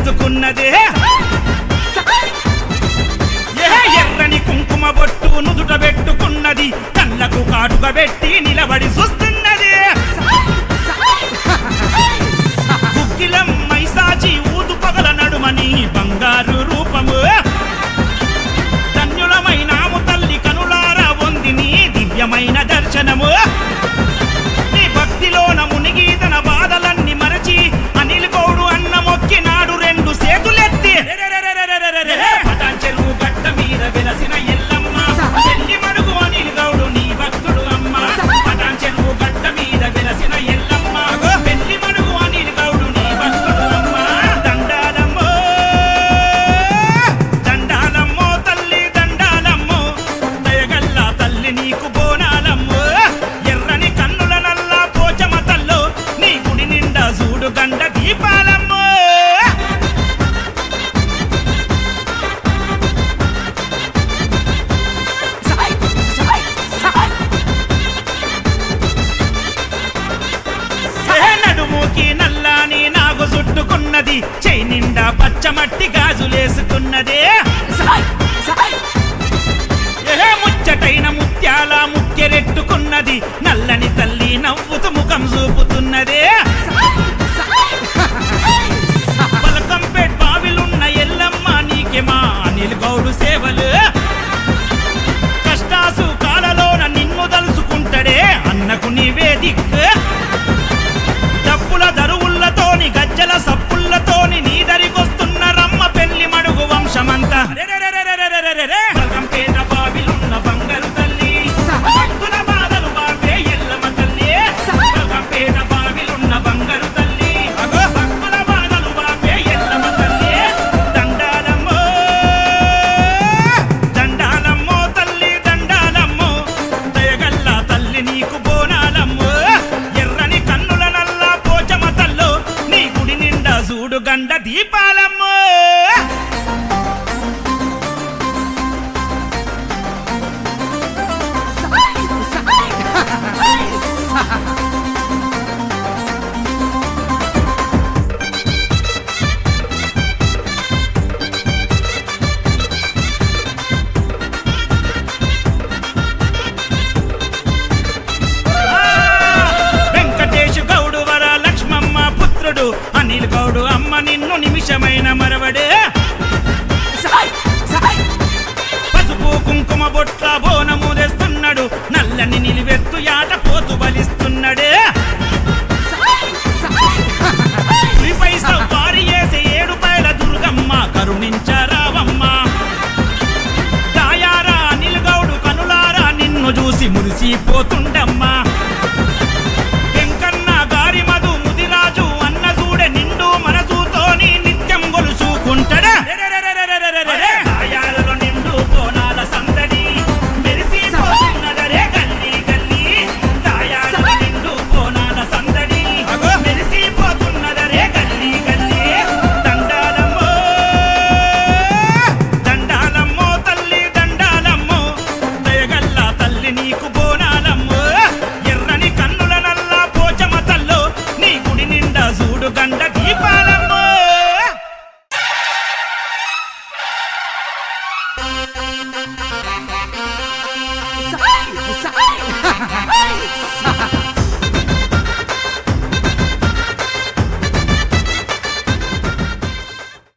వేసుకున్నదే ఏ ఎర్రని కుంకుమ బొట్టు నుదుట పెట్టుకున్నది కళ్ళకు కాటుక పెట్టి నిలబడి చూస్తున్నది గుగ్గిలం మైసాచి ఊదు పగల నడుమని బంగారు రూపము ధన్యులమైనాము తల్లి కనులారా పొంది నీ దివ్యమైన దర్శనము నీ భక్తిలోన మునిగి తన బాధలన్నీ మరచి అనిల్ గౌడు అన్న మొక్కినాడు రెండు సేతులెత్తి పటాన్ చెరువు గట్ట మీద వెలసిన ఎల్లమ్మ చెల్లి మడుగు అనిల్ గౌడు నీ భక్తుడు అమ్మ పటాన్ చెరువు గట్ట మీద వెలసిన ఎల్లమ్మ పెళ్లి మడుగు అనిల్ గౌడు నీ భక్తుడు అమ్మ దండాలమ్మో దండాలమ్మో తల్లి దండాలమ్మో దయగల్ల తల్లి నీకు బోనాలమ్మో ఎర్రని కన్నుల నల్ల పోచమ తల్లో నీ గుడి నిండా చూడు గండ దీపాలమ్మో ఏ నడుముకి నల్లాని నాగు చుట్టుకున్నది చెయ్యి నిండా పచ్చమట్టి గాజులేసుకున్నదే ఏ ముచ్చటైన ముత్యాల ముక్కెరెట్టుకున్నది నల్లని తల్లి నవ్వుతూ ముఖం చూపుతున్నదే పలకంపేట్ బావిలున్న ఎల్లమ్మ నీకే మా అనిల్ గౌడు సేవలు కష్టాసు కాలలోన నిన్ను దలుచుకుంటడే అన్నకు నీవే దిక్కు డప్పుల దరువుల్లతోని గజ్జల సప్పుల్లతోని నీ దరికొస్తున్న రమ్మ పెళ్లి మడుగు వంశమంతా బల్కంపేట బావిలున్న బంగారు తల్లి భక్తుల బాధలు బాపే ఎల్లమ్మ తల్లి బల్కంపేట బావిలున్న బంగారు తల్లి అగో భక్తుల బాధలు బాపే ఎల్లమ్మ తల్లి దండాలమ్మో దండాలమ్మో తల్లి దండాలమ్మో దయగల్ల తల్లి నీకు బోనాలమ్మో ఎర్రని కన్నుల నల్ల పోచమ తల్లో నీ గుడి నిండా చూడు గండ దీపాలమ్మో వెంకటేశు గౌడు వర లక్ష్మమ్మ పుత్రుడు అనిల్ గౌడు అమ్మ నిన్ను నిమిషమైన మరవడే పసుపు కుంకుమ బొట్ల బోనము తెస్తున్నాడు నల్లని నిలివెత్తు యాట పోతు బలిస్తున్నాడే పులిపై సవారి చేసే ఏడు పైల దుర్గమ్మ కరుణించరావమ్మ దాయారా అనిల్ గౌడు కనులారా నిన్ను చూసి మురిసిపోతుండమ్మా